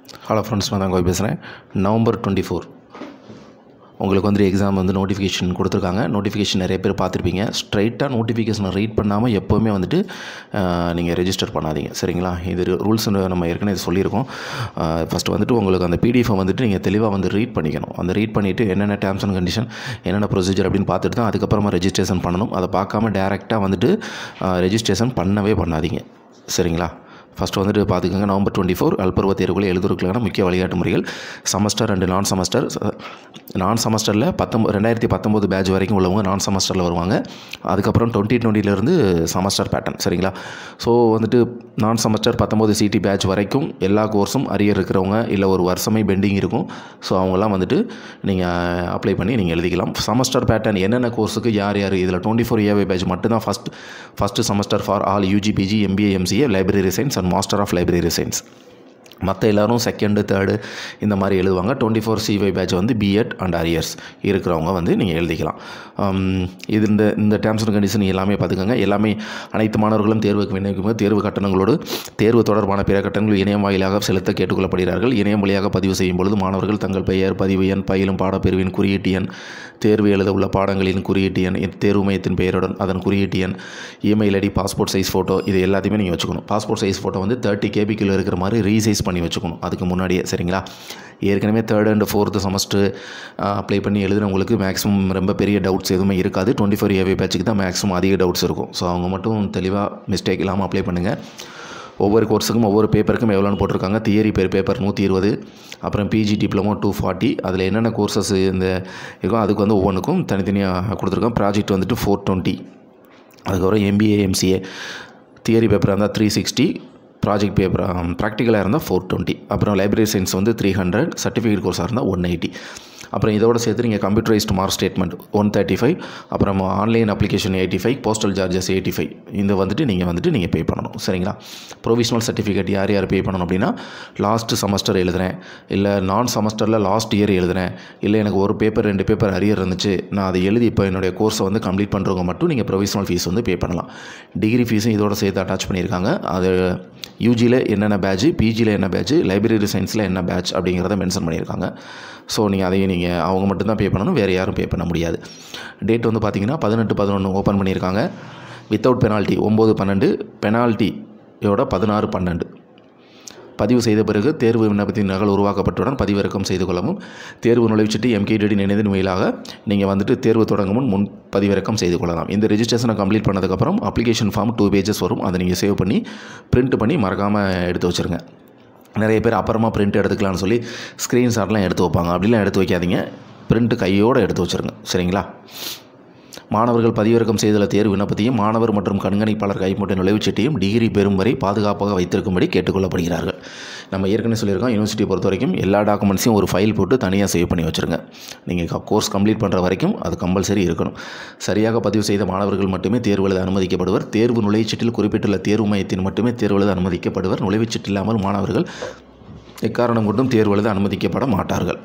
hello friends நான் தான் கோய் பேசுகிறேன் நவம்பர் டுவெண்ட்டி ஃபோர் உங்களுக்கு வந்து எக்ஸாம் வந்து நோட்டிஃபிகேஷன் கொடுத்துருக்காங்க நோட்டிஃபிகேஷன் நிறைய பேர் பார்த்துருப்பீங்க ஸ்ட்ரைட்டாக நோட்டிஃபிகேஷனை ரீட் பண்ணாமல் எப்போவுமே வந்துட்டு நீங்கள் ரெஜிஸ்டர் பண்ணாதீங்க சரிங்களா இது ரூல்ஸ் நம்ம ஏற்கனவே சொல்லியிருக்கோம் ஃபஸ்ட்டு வந்துட்டு உங்களுக்கு அந்த பிடிஎஃபை வந்துட்டு நீங்கள் தெளிவாக வந்து ரீட் பண்ணிக்கணும் அந்த ரீட் பண்ணிவிட்டு என்னென்ன டேர்ம்ஸ் அண்ட் கண்டிஷன் என்னென்ன ப்ரொசீஜர் அப்படின்னு பார்த்துட்டு தான் அதுக்கப்புறமா ரெஜிஸ்ட்ரேஷன் பண்ணணும் அதை பார்க்காம டேரெக்டாக வந்துட்டு ரெஜிஸ்ட்ரேஷன் பண்ணவே பண்ணாதீங்க சரிங்களா ஃபஸ்ட்டு வந்துட்டு பார்த்துக்கோங்க நவம்பர் டுவெண்ட்டி ஃபோர் அல்பருவ தேர்வுகளை எழுதுறதுக்கான முக்கிய வழிகாட்டு முறைகள் செமஸ்டர் அண்டு நான் செமஸ்டர் நான் செமஸ்டரில் பத்தொம்பது ரெண்டாயிரத்தி பத்தொம்போது பேட்ச் வரைக்கும் உள்ளவங்க நான் செமஸ்டரில் வருவாங்க அதுக்கப்புறம் டுவெண்ட்டி டுவெண்ட்டிலேருந்து செமஸ்டர் பேட்டர்ன் சரிங்களா ஸோ வந்துட்டு நான் செமஸ்டர் பத்தொம்போது சிடி பேட்ச் வரைக்கும் எல்லா கோர்ஸும் அரியர் இருக்கிறவங்க இல்லை ஒரு வருஷமே பெண்டிங் இருக்கும் ஸோ அவங்கெல்லாம் வந்துட்டு நீங்கள் அப்ளை பண்ணி நீங்கள் எழுதிக்கலாம் செமஸ்டர் பேட்டர்ன் என்னென்ன கோர்ஸுக்கு யார் யார் இதில் டுவெண்ட்டி ஃபோர் ஏவை பேட்ச் மட்டும்தான் first first semester for all UG PG MBA MCA library science and master of library science மற்ற எல்லோரும் செகண்டு தேர்டு இந்த மாதிரி எழுதுவாங்க டுவெண்ட்டி ஃபோர் சிவை பேட்ச் வந்து பிஎட் அண்ட் அரியர்ஸ் இருக்கிறவங்க வந்து நீங்கள் எழுதிக்கலாம் இது இந்த இந்த டேர்ம்ஸ் அண்ட் கண்டிஷன் எல்லாமே பார்த்துக்கோங்க எல்லாமே அனைத்து மாணவர்களும் தேர்வுக்கு விண்ணப்பிக்கும் தேர்வு கட்டணங்களோடு தேர்வு தொடர்பான பிற கட்டணங்கள் இணையம் வாயிலாக செலுத்த கேட்டுக்கொள்ளப்படுகிறார்கள் இணையம் வழியாக பதிவு செய்யும் பொழுது மாணவர்கள் தங்கள் பெயர் பதிவு எண் பயிலும் பாடப்பிரிவின் குறியீட்டு எண் தேர்வு எழுத உள்ள பாடங்களின் குறியீட்டு எண் தேர்வு மையத்தின் பெயருடன் அதன் குறியீட்டு எண் email ID passport size photo இது எல்லாத்தையுமே நீங்கள் வச்சுக்கணும் பாஸ்போர்ட் சைஸ் ஃபோட்டோ வந்து தேர்ட்டி கேபிக்குள்ளே இருக்கிற மாதிரி ரீசைஸ் பண்ணி வச்சுக்கணும் அதுக்கு முன்னாடியே சரிங்களா ஏற்கனவே third and fourth semester apply பண்ணி எழுதுனவங்களுக்கு மேக்ஸிமம் ரொம்ப பெரிய டவுட்ஸ் எதுவுமே இருக்காது டுவெண்ட்டி ஃபோர் ஏவி பேட்சுக்கு தான் மேக்ஸிமம் அதிக டவுட்ஸ் இருக்கும் ஸோ அவங்க மட்டும் தெளிவாக மிஸ்டேக் இல்லாமல் அப்ளை பண்ணுங்கள் ஒவ்வொரு கோர்ஸுக்கும் ஒவ்வொரு பேப்பருக்கும் எவ்வளோன்னு போட்டிருக்காங்க தியரி பேர் பேப்பர் நூற்றி இருபது அப்புறம் பிஜி டிப்ளமோ டூ ஃபார்ட்டி அதில் என்னென்ன கோர்சஸ் இந்த இருக்கோ அதுக்கு வந்து ஒவ்வொன்றுக்கும் தனித்தனியாக கொடுத்துருக்கோம் ப்ராஜெக்ட் வந்துட்டு ஃபோர் டுவெண்ட்டி அதுக்கப்புறம் எம்பிஏ எம்சிஏ தியரி பேப்பராக இருந்தால் த்ரீ சிக்ஸ்டி ப்ராஜெக்ட் பேப்பர் ப்ராக்டிக்கலாக இருந்தால் ஃபோர் டுவெண்ட்டி அப்புறம் லைப்ரரி சயின்ஸ் வந்து த்ரீ ஹண்ட்ரட் சர்டிஃபிகேட் கோர்ஸாக இருந்தால் ஒன் எயிட்டி அப்புறம் இதோட சேர்த்து நீங்கள் computerised mark statement one thirty five அப்புறம் online application eighty five postal charges eighty five இந்த வந்துட்டு நீங்கள் வந்துட்டு நீங்கள் பே பண்ணணும் சரிங்களா ப்ரொவிஷனல் சர்டிஃபிகேட் யார் யார் பே பண்ணணும் அப்படின்னா லாஸ்ட்டு செமஸ்டர் எழுதுகிறேன் இல்லை நான் செமஸ்டரில் லாஸ்ட் இயர் எழுதுகிறேன் இல்லை எனக்கு ஒரு பேப்பர் ரெண்டு பேப்பர் அரியர் இருந்துச்சு நான் அதை எழுதி இப்போ என்னுடைய கோர்ஸை வந்து கம்ப்ளீட் பண்ணுறவங்க மட்டும் நீங்கள் ப்ரொவிஷனல் ஃபீஸ் வந்து பே பண்ணலாம் டிகிரி ஃபீஸும் இதோட சேர்த்து அட்டாச் பண்ணியிருக்காங்க அது யூஜியில் என்னென்ன பேட்ச் பிஜியில் என்ன பேட்ச் லைப்ரரி சயின்ஸில் என்ன பேட்ச் அப்படிங்கிறத மென்ஷன் பண்ணியிருக்காங்க ஸோ நீங்கள் அதையும் நீங்கள் அவங்க மட்டும்தான் பே பண்ணணும் வேறு யாரும் பே பண்ண முடியாது டேட் வந்து பார்த்திங்கன்னா பதினெட்டு பதினொன்று ஓப்பன் பண்ணியிருக்காங்க வித்தவுட் பெனால்ட்டி ஒம்பது பன்னெண்டு பெனால்ட்டியோட பதினாறு பன்னெண்டு பதிவு செய்த பிறகு தேர்வு விண்ணப்பத்தின் நகல் உருவாக்கப்பட்டுடன் பதிவிறக்கம் செய்து கொள்ளவும் தேர்வு நுழைவுச்சீட்டு எம்கேடிடி நினைவின் மேலாக நீங்கள் வந்துட்டு தேர்வு தொடங்கும் முன் முன் பதிவிறக்கம் செய்து கொள்ளலாம் இந்த ரெஜிஸ்ட்ரேஷனை கம்ப்ளீட் பண்ணதுக்கப்புறம் அப்ளிகேஷன் ஃபார்ம் டூ பேஜஸ் வரும் அதை நீங்கள் சேவ் பண்ணி பிரிண்ட் பண்ணி மறக்காமல் எடுத்து வச்சுருங்க நிறைய பேர் அப்புறமா பிரிண்ட் எடுத்துக்கலாம்னு சொல்லி ஸ்க்ரீன்ஷாட்லாம் எடுத்து வைப்பாங்க அப்படிலாம் எடுத்து வைக்காதீங்க பிரிண்ட்டு கையோடு எடுத்து வச்சுருங்க சரிங்களா மாணவர்கள் பதிவிறக்கம் செய்துள்ள தேர்வு விண்ணப்பத்தையும் மாணவர் மற்றும் கண்காணிப்பாளர் கைப்பட்ட நுழைவுச்சீட்டையும் டிகிரி பெறும் வரை பாதுகாப்பாக வைத்திருக்கும்படி கேட்டுக்கொள்ளப்படுகிறார்கள் நம்ம ஏற்கனவே சொல்லியிருக்கோம் யூனிவர்சிட்டி பொறுத்த வரைக்கும் எல்லா டாக்குமெண்ட்ஸையும் ஒரு ஃபைல் போட்டு தனியாக சேவ் பண்ணி வச்சுருங்க நீங்கள் கோர்ஸ் கம்ப்ளீட் பண்ணுற வரைக்கும் அது கம்பல்சரி இருக்கணும் சரியாக பதிவு செய்த மாணவர்கள் மட்டுமே தேர்வு எழுத அனுமதிக்கப்படுவர் தேர்வு நுழைவுச்சீட்டில் குறிப்பிட்டுள்ள தேர்வு மையத்தின் மட்டுமே தேர்வு எழுத அனுமதிக்கப்படுவர் நுழைவுச்சீட்டு இல்லாமல் மாணவர்கள் எக்காரணம் கொண்டும் தேர்வு எழுத அனுமதிக்கப்பட மாட்டார்கள்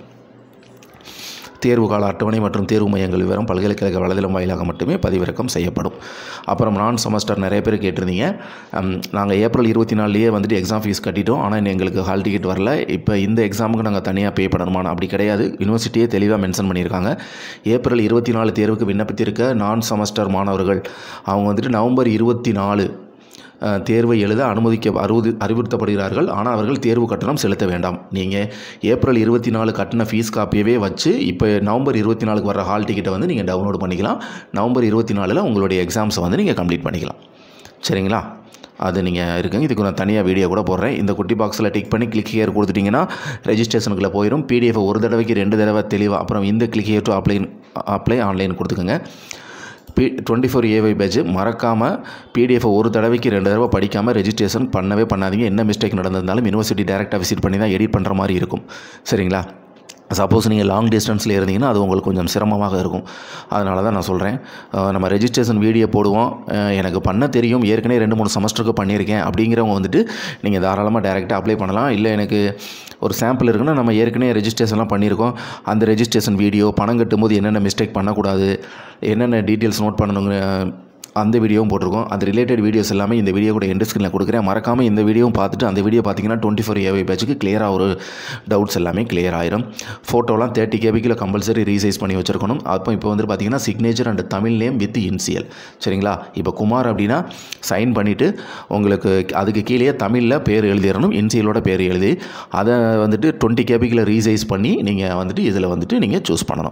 தேர்வு கால அட்டவணை மற்றும் தேர்வு மையங்கள் விவரம் பல்கலைக்கழக வலைதளம் வாயிலாக மட்டுமே பதிவிறக்கம் செய்யப்படும் அப்புறம் நான் செமஸ்டர் நிறைய பேர் கேட்டிருந்தீங்க நாங்கள் ஏப்ரல் இருபத்தி நாலுலேயே வந்துட்டு எக்ஸாம் ஃபீஸ் கட்டிட்டோம் ஆனால் எங்களுக்கு ஹால் டிக்கெட் வரல இப்போ இந்த எக்ஸாமுக்கு நாங்கள் தனியாக பே பண்ணணுமானா அப்படி கிடையாது யூனிவர்சிட்டியே தெளிவாக மென்ஷன் பண்ணியிருக்காங்க ஏப்ரல் இருபத்தி நாலு தேர்வுக்கு விண்ணப்பித்திருக்க நான் செமஸ்டர் மாணவர்கள் அவங்க வந்துட்டு நவம்பர் இருபத்தி நாலு தேர்வை எழுத அனுமதிக்க அறுபது அறிவுறுத்தப்படுகிறார்கள் ஆனால் அவர்கள் தேர்வு கட்டணம் செலுத்த வேண்டாம் நீங்கள் ஏப்ரல் இருபத்தி நாலு கட்டின ஃபீஸ் காப்பியவே வச்சு இப்போ நவம்பர் இருபத்தி நாலுக்கு வர ஹால் டிக்கெட்டை வந்து நீங்கள் டவுன்லோட் பண்ணிக்கலாம் நவம்பர் இருபத்தி நாலில் உங்களுடைய எக்ஸாம்ஸை வந்து நீங்கள் கம்ப்ளீட் பண்ணிக்கலாம் சரிங்களா அது நீங்கள் இருக்குங்க இதுக்கு நான் தனியாக வீடியோ கூட போடுறேன் இந்த குட்டி பாக்ஸில் டிக் பண்ணி கிளிக் ஹியர் கொடுத்துட்டிங்கன்னா ரெஜிஸ்ட்ரேஷனுக்குள்ளே போயிடும் பிடிஎஃப் ஒரு தடவைக்கு ரெண்டு தடவை தெளிவாக அப்புறம் இந்த click here to apply apply online கொடுத்துக்கோங்க பி டுவெண்ட்டி ஃபோர் ஏவை பேட்ச் மறக்காமல் பிடிஎஃப் ஒரு தடவைக்கு ரெண்டு தடவை படிக்காமல் ரெஜிஸ்ட்ரேஷன் பண்ணவே பண்ணாதீங்க என்ன மிஸ்டேக் நடந்திருந்தாலும் யூனிவர்சிட்டி டேரெக்டாக விசிட் பண்ணி தான் எடிட் பண்ணுற மாதிரி இருக்கும் சரிங்களா சப்போஸ் நீங்கள் லாங் டிஸ்டன்ஸில் இருந்தீங்கன்னா அது உங்களுக்கு கொஞ்சம் சிரமமாக இருக்கும் அதனால தான் நான் சொல்கிறேன் நம்ம ரெஜிஸ்ட்ரேஷன் வீடியோ போடுவோம் எனக்கு பண்ண தெரியும் ஏற்கனவே ரெண்டு மூணு செமஸ்டருக்கு பண்ணியிருக்கேன் அப்படிங்கிறவங்க வந்துட்டு நீங்கள் தாராளமாக டேரெக்டாக அப்ளை பண்ணலாம் இல்லை எனக்கு ஒரு சாம்பிள் இருக்குன்னா நம்ம ஏற்கனவே ரெஜிஸ்ட்ரேஷன்லாம் பண்ணியிருக்கோம் அந்த ரெஜிஸ்ட்ரேஷன் வீடியோ பணம் கட்டும்போது என்னென்ன மிஸ்டேக் பண்ணக்கூடாது என்னென்ன டீட்டெயில்ஸ் நோட் பண்ணணுங்க அந்த வீடியோவும் போட்டிருக்கோம் அது ரிலேட்டட் வீடியோஸ் எல்லாமே இந்த வீடியோ கூட எண்ட் ஸ்க்ரீனில் கொடுக்குறேன் மறக்காமல் இந்த வீடியோவும் பார்த்துட்டு அந்த வீடியோ பார்த்தீங்கன்னா டுவெண்ட்டி ஃபோர் ஏவை பேச்சுக்கு கிளியராக ஒரு டவுட்ஸ் எல்லாமே கிளியர் ஆயிரும் ஃபோட்டோலாம் தேர்ட்டி கேபிக்கில் கம்பல்சரி ரீசைஸ் பண்ணி வச்சிருக்கணும் அப்போ இப்போ வந்து பார்த்தீங்கன்னா signature and Tamil name with initial சரிங்களா இப்போ குமார் அப்படின்னா சைன் பண்ணிவிட்டு உங்களுக்கு அதுக்கு கீழே தமிழில் பேர் எழுதிடணும் இன்சியலோட பேர் எழுதி அதை வந்துட்டு டுவெண்ட்டி கேபிக்கில் ரீசைஸ் பண்ணி நீங்கள் வந்துட்டு இதில் வந்துட்டு நீங்கள் சூஸ் பண்ணணும்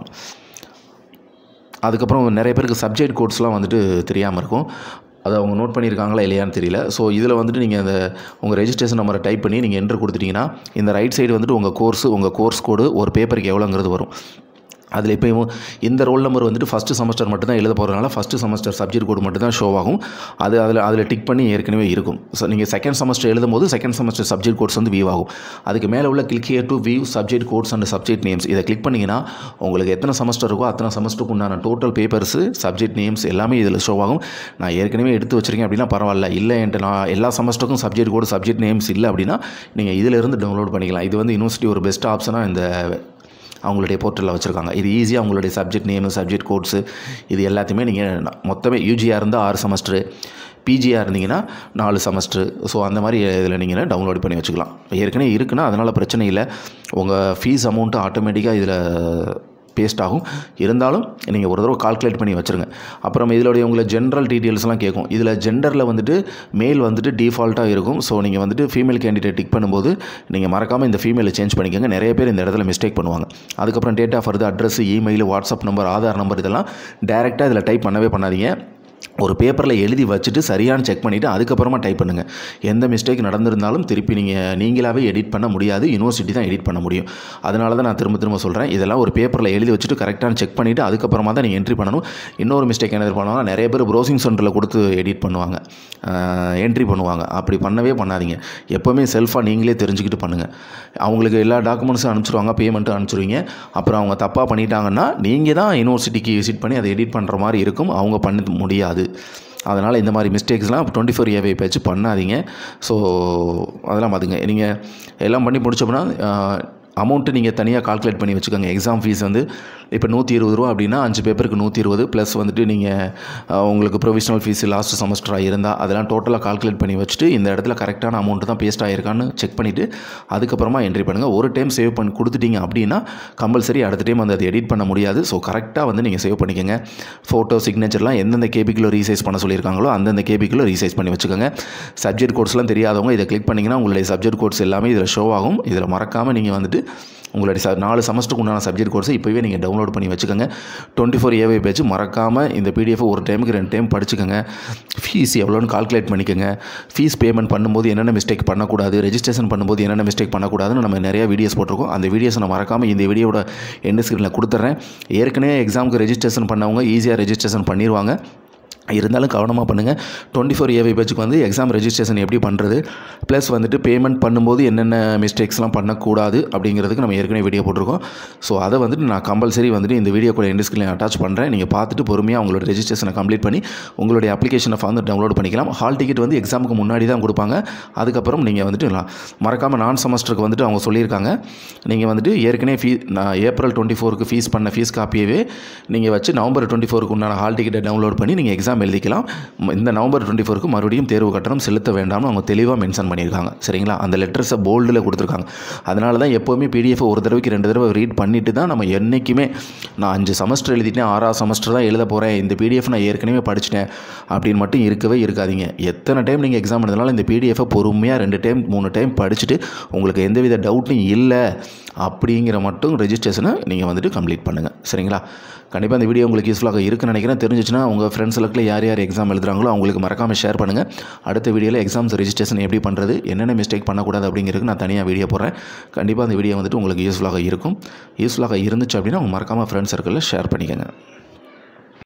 அதுக்கப்புறம் நிறைய பேருக்கு சப்ஜெக்ட் கோட்ஸ்லாம் வந்துட்டு தெரியாமல் இருக்கும் அதை அவங்க நோட் பண்ணியிருக்காங்களா இல்லையான்னு தெரியல ஸோ இதில் வந்துட்டு நீங்கள் அந்த உங்கள் ரெஜிஸ்ட்ரேஷன் நம்பரை டைப் பண்ணி நீங்கள் என்ட்ரு கொடுத்துட்டீங்கன்னா இந்த ரைட் சைடு வந்துட்டு உங்கள் கோர்ஸ் உங்கள் கோர்ஸ் கோடு ஒரு பேப்பருக்கு எவ்வளோங்கிறது வரும் அதில் எப்பயும் இந்த ரோல் நம்பர் வந்துட்டு ஃபஸ்ட்டு செமஸ்டர் மட்டும் தான் எழுத போகிறதுனால ஃபஸ்ட்டு செமஸ்டர் சப்ஜெக்ட் கோடு மட்டும் தான் ஷோ ஆகும் அது அதில் அதில் டிக் பண்ணி ஏற்கனவே இருக்கும் ஸோ நீங்கள் செகண்ட் செமஸ்டர் எழுதும் போது செகண்ட் செமஸ்டர் சப்ஜெக்ட் கோட்ஸ் வந்து வியூ ஆகும் அதுக்கு மேலே உள்ள click here to view subject codes and subject names இதை கிளிக் பண்ணிங்கன்னா உங்களுக்கு எத்தனை செமஸ்டர் இருக்கோ அத்தனை செமஸ்டருக்கு உண்டான டோட்டல் பேப்பர்ஸு சப்ஜெக்ட் நேம்ஸ் எல்லாமே இதில் ஷோ ஆகும் நான் ஏற்கனவே எடுத்து வச்சிருக்கேன் அப்படின்னா பரவாயில்ல இல்லை என்கிட்ட நான் எல்லா செமஸ்டருக்கும் சப்ஜெக்ட் கோடு சப்ஜெக்ட் நேம்ஸ் இல்லை அப்படின்னா நீங்கள் இதிலிருந்து டவுன்லோட் பண்ணிக்கலாம் இது வந்து யூனிவர்சிட்டி ஒரு பெஸ்ட் ஆப்ஷனாக இந்த அவங்களுடைய போர்ட்டலில் வச்சுருக்காங்க இது ஈஸியாக அவங்களுடைய சப்ஜெக்ட் நேமு சப்ஜெக்ட் கோட்ஸு இது எல்லாத்தையுமே நீங்கள் மொத்தமே யூஜியாக இருந்தால் ஆறு செமஸ்டரு பிஜியாக இருந்தீங்கன்னா நாலு செமஸ்டர் ஸோ அந்த மாதிரி இதில் நீங்கள் டவுன்லோட் பண்ணி வச்சுக்கலாம் ஏற்கனவே இருக்குன்னா அதனால் பிரச்சனை இல்லை உங்கள் ஃபீஸ் அமௌண்ட்டு ஆட்டோமேட்டிக்காக இதில் பேஸ்ட் ஆகும் இருந்தாலும் நீங்கள் ஒரு தடவை கால்குலேட் பண்ணி வச்சுருங்க அப்புறம் இதோடைய உங்களை ஜென்ரல் டீட்டெயில்ஸ்லாம் கேட்கும் இதில் ஜெண்டரில் வந்துட்டு மேல் வந்துட்டு டிஃபால்ட்டாக இருக்கும் ஸோ நீங்கள் வந்துட்டு ஃபீமேல் கேண்டிடேட் டிக் பண்ணும்போது நீங்கள் மறக்காமல் இந்த ஃபீமேலை சேஞ்ச் பண்ணிக்கோங்க நிறைய பேர் இந்த இடத்துல மிஸ்டேக் பண்ணுவாங்க அதுக்கப்புறம் date of birth address email WhatsApp number Aadhaar number இதெல்லாம் டேரெக்டாக இதில் டைப் பண்ணவே பண்ணாதீங்க ஒரு பேப்பரில் எழுதி வச்சுட்டு சரியான செக் பண்ணிவிட்டு அதுக்கப்புறமா டைப் பண்ணுங்கள் எந்த மிஸ்டேக் நடந்திருந்தாலும் திருப்பி நீங்கள் நீங்களாகவே எடிட் பண்ண முடியாது யூனிவர்சிட்டி தான் எடிட் பண்ண முடியும் அதனால தான் நான் திரும்ப திரும்ப சொல்கிறேன் இதெல்லாம் ஒரு பேப்பரில் எழுதி வச்சுட்டு கரெக்டான செக் பண்ணிவிட்டு அதுக்கப்புறமா தான் நீங்கள் என்ட்ரி பண்ணணும் இன்னொரு மிஸ்டேக் என்ன பண்ணுவாங்க நிறைய பேர் ப்ரௌசிங் சென்டரில் கொடுத்து எடிட் பண்ணுவாங்க என்ட்ரி பண்ணுவாங்க அப்படி பண்ணவே பண்ணாதீங்க எப்போவுமே செல்ஃபாக நீங்களே தெரிஞ்சுக்கிட்டு பண்ணுங்கள் அவங்களுக்கு எல்லா டாக்குமெண்ட்ஸும் அனுப்பிச்சிடுவாங்க பேமெண்ட்டும் அனுப்பிச்சிடுவீங்க அப்புறம் அவங்க தப்பாக பண்ணிட்டாங்கன்னா நீங்கள் தான் யூனிவர்சிட்டிக்கு விசிட் பண்ணி அதை எடிட் பண்ணுற மாதிரி இருக்கும் அவங்க பண்ண முடியாது அதனால் இந்த மாதிரி மிஸ்டேக்ஸ்லாம் டுவெண்ட்டி ஃபோர் ஏவை பேச்சு பண்ணாதீங்க ஸோ அதெல்லாம் பார்த்துங்க நீங்கள் எல்லாம் பண்ணி முடிச்சோம்னா அமௌண்ட்டு நீங்கள் தனியாக கால்குலேட் பண்ணி வச்சுக்கோங்க எக்ஸாம் ஃபீஸ் வந்து இப்போ நூற்றி இருபது ரூபா அப்படின்னா அஞ்சு பேப்பருக்கு நூற்றி இருபது ப்ளஸ் வந்துட்டு நீங்கள் உங்களுக்கு ப்ரொவிஷனல் ஃபீஸ் லாஸ்ட் செமஸ்டராக இருந்தால் அதெல்லாம் டோட்டலாக கால்குலேட் பண்ணி வச்சுட்டு இந்த இடத்துல கரெக்டான அமௌண்ட்டு தான் பேஸ்ட் ஆகிருக்கான்னு செக் பண்ணிவிட்டு அதுக்கப்புறமா என்ட்ரி பண்ணுங்கள் ஒரு டைம் சேவ் பண்ணி கொடுத்துட்டீங்க அப்படின்னா கம்பல்சரி அடுத்த டைம் வந்து அதை எடிட் பண்ண முடியாது ஸோ கரெக்டாக வந்து நீங்கள் சேவ் பண்ணிக்கோங்க ஃபோட்டோ சிக்னேச்சர்லாம் எந்தெந்த கேபிக்குள்ளே ரீசைஸ் பண்ண சொல்லியிருக்காங்களோ அந்தந்த கேபிக்குள்ளே ரீசைஸ் பண்ணி வச்சுக்கோங்க சப்ஜெக்ட் கோட்ஸ்லாம் தெரியாதவங்க இதை கிளிக் பண்ணிங்கன்னா உங்களுடைய சப்ஜெக்ட் கோட்ஸ் எல்லாமே இதில் ஷோ ஆகும் இதில் மறக்காமல் நீங்கள் வந்துட்டு உங்களுடைய ச நாலு செமஸ்டருக்கு உண்டான சப்ஜெக்ட் கோர்ஸை இப்போவே நீங்கள் டவுன்லோட் பண்ணி வச்சுக்கோங்க டுவெண்ட்டி ஃபோர் ஏவை பேஜ் மறக்காமல் இந்த பிடிஎஃப் ஒரு டைமுக்கு ரெண்டு டைம் படிச்சுக்கோங்க ஃபீஸ் எவ்வளோன்னு கால்குலேட் பண்ணிக்கோங்க ஃபீஸ் பேமெண்ட் பண்ணும்போது என்னென்ன மிஸ்டேக் பண்ணக்கூடாது ரெஜிஸ்ட்ரேஷன் பண்ணும்போது என்னென்ன மிஸ்டேக் பண்ணக்கூடாதுன்னு நம்ம நிறைய வீடியோஸ் போட்டிருக்கோம் அந்த வீடியோஸை நான் மறக்காமல் இந்த வீடியோட எண்ட் ஸ்க்ரீனில் கொடுத்துட்றேன் ஏற்கனவே எக்ஸாமுக்கு ரெஜிஸ்ட்ரேஷன் பண்ணவங்க ஈஸியாக ரெஜிஸ்ட்ரேஷன் பண்ணிடுவாங்க இருந்தாலும் கவனமாக பண்ணுங்கள் டுவெண்ட்டி ஃபோர் ஏவை பேச்சுக்கு வந்து எக்ஸாம் ரெஜிஸ்ட்ரேஷன் எப்படி பண்ணுறது ப்ளஸ் வந்துட்டு பேமெண்ட் பண்ணும்போது என்னென்ன மிஸ்டேக்ஸ்லாம் பண்ணக்கூடாது அப்படிங்கிறதுக்கு நம்ம ஏற்கனவே வீடியோ போட்டிருக்கோம் ஸோ அதை வந்துட்டு நான் கம்பல்சரி வந்துட்டு இந்த வீடியோ கூட எண்ட் ஸ்க்ரீனில் அட்டாச் பண்ணுறேன் நீங்கள் பார்த்துட்டு பொறுமையாக உங்களோட ரெஜிஸ்ட்ரேஷனை கம்ப்ளீட் பண்ணி உங்களுடைய அப்ளிகேஷனை வந்து டவுன்லோட் பண்ணிக்கலாம் ஹால் டிக்கெட் வந்து எக்ஸாமுக்கு முன்னாடி தான் கொடுப்பாங்க அதுக்கப்புறம் நீங்கள் வந்துட்டு மறக்காமல் நான் செமஸ்டருக்கு வந்துட்டு அவங்க சொல்லியிருக்காங்க நீங்கள் வந்துட்டு ஏற்கனவே ஃபீ நான் ஏப்ரல் டுவெண்ட்டி ஃபோருக்கு ஃபீஸ் பண்ண ஃபீஸ் காப்பியவே நீங்கள் வச்சு நவம்பர் டுவெண்ட்டி ஃபோருக்கு உண்டான ஹால் டிக்கெட்டை டவுன்லோட் பண்ணி நீங்கள் எக்ஸாம் எழுதிக்கலாம் ம- இந்த நவம்பர் டுவெண்ட்டி ஃபோருக்கு மறுபடியும் தேர்வு கட்டணம் செலுத்த வேண்டாம்னு அவங்க தெளிவாக மென்ஷன் பண்ணியிருக்காங்க சரிங்களா அந்த லெட்டர்ஸை போல்டில் கொடுத்துருக்காங்க அதனால தான் எப்போவுமே பிடிஎஃப் ஒரு தடவைக்கு ரெண்டு தடவை ரீட் பண்ணிட்டு தான் நம்ம என்றைக்குமே நான் அஞ்சு செமஸ்டர் எழுதிட்டேன் ஆறாவது செமஸ்டர் தான் எழுத போகிறேன் இந்த பிடிஎஃப் நான் ஏற்கனவே படிச்சிட்டேன் அப்படின்னு மட்டும் இருக்கவே இருக்காதீங்க எத்தனை டைம் நீங்கள் எக்ஸாம் எழுதினாலும் இந்த பிடிஎஃபை பொறுமையாக ரெண்டு டைம் மூணு டைம் படிச்சுட்டு உங்களுக்கு எந்தவித டவுட்டும் இல்லை அப்படிங்கிற மட்டும் ரெஜிஸ்ட்ரேஷனை நீங்கள் வந்துட்டு கம்ப்ளீட் பண்ணுங்கள் சரிங்களா கண்டிப்பாக இந்த வீடியோ உங்களுக்கு யூஸ்ஃபுல்லாக இருக்குன்னு நினைக்கிறேன் தெரிஞ்சிச்சுன்னா உங்கள் ஃப்ரெண்ட்ஸ் சர்க்கிளில் யார் யார் எக்ஸாம் எழுதுறாங்களோ அவங்களுக்கு மறக்காமல் ஷேர் பண்ணுங்கள் அடுத்த வீடியோவில் எக்ஸாம்ஸ் ரெஜிஸ்ட்ரேஷன் எப்படி பண்ணுறது என்னென்ன மிஸ்டேக் பண்ணக்கூடாது அப்படிங்கிறதுக்கு நான் தனியாக வீடியோ போடுறேன் கண்டிப்பாக அந்த வீடியோ வந்துட்டு உங்களுக்கு யூஸ்ஃபுல்லாக இருக்கும் யூஸ்ஃபுல்லாக இருந்துச்சு அப்படின்னா உங்க மறக்காமல் ஃப்ரெண்ட்ஸ் சர்க்கிளில் ஷேர் பண்ணிக்கோங்க